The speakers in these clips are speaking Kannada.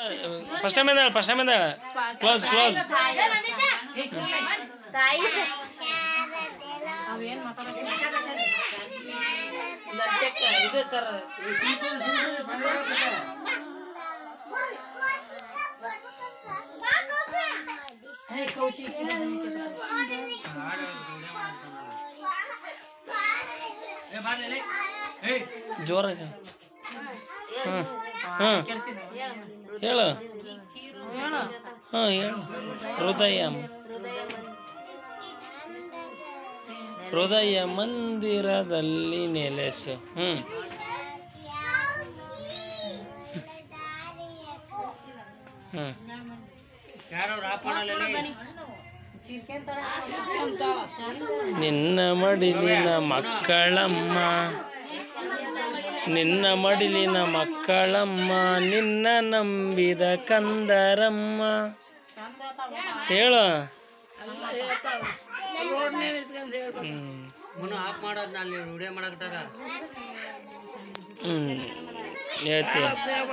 ಫಸ್ಟ್ ಟೈಮ್ ಇಂದ ಫಸ್ಟ್ ಟೈಮ್ ಇಂದ ಕ್ಲೋಸ್ ಕ್ಲೋಸ್ ತಾಯಿ ಜೋರಾಗಿ ಹಾಂ ಹಾಂ ಹೇಳು ಹಾಂ ಹೇಳು ಹೃದಯ ಹೃದಯ ಮಂದಿರದಲ್ಲಿ ನೆಲೆಸು ಹ್ಞೂ ಹ್ಞೂ ನಿನ್ನ ಮಡಿಲಿನ ಮಕ್ಕಳಮ್ಮ ನಿನ್ನ ಮಡಿಲಿನ ಮಕ್ಕಳಮ್ಮ ನಿನ್ನ ನಂಬಿದ ಕಂದರಮ್ಮ ಹೇಳು ಹ್ಮ್. ಆಫ್ ಮಾಡೋದ್ನ ಅಲ್ಲಿ ವಿಡಿಯೋ ಮಾಡಕ್ಟಾಗ ಹ್ಮ್ ಹೇಳ್ತಿ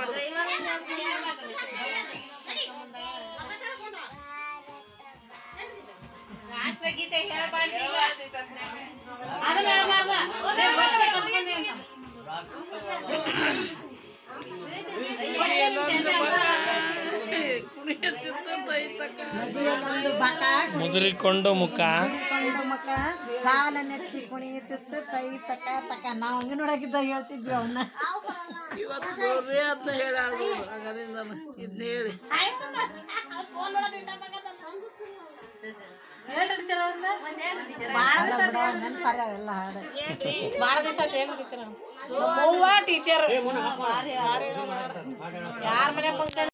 ಒಂದು ಬಕ ಮುದುರಿಕೊಂಡು ಮುಖ ಕೊಂಡು ಮಕ ಕಾಲನ್ನೆತ್ತಿ ಕುಣಿಯುತ್ತಿತ್ತು ತೈ ತಕ ತಕ ನಾವು ಹಂಗ ನೋಡಕಿದ್ದ ಹೇಳ್ತಿದ್ವಿ ಅವನ್ನ ಭಾಳ ಬಿಡ ನೆನಪರ ಎಲ್ಲ ಹಾಡು ಟೀಚರ್ ಯಾರ ಮನೆ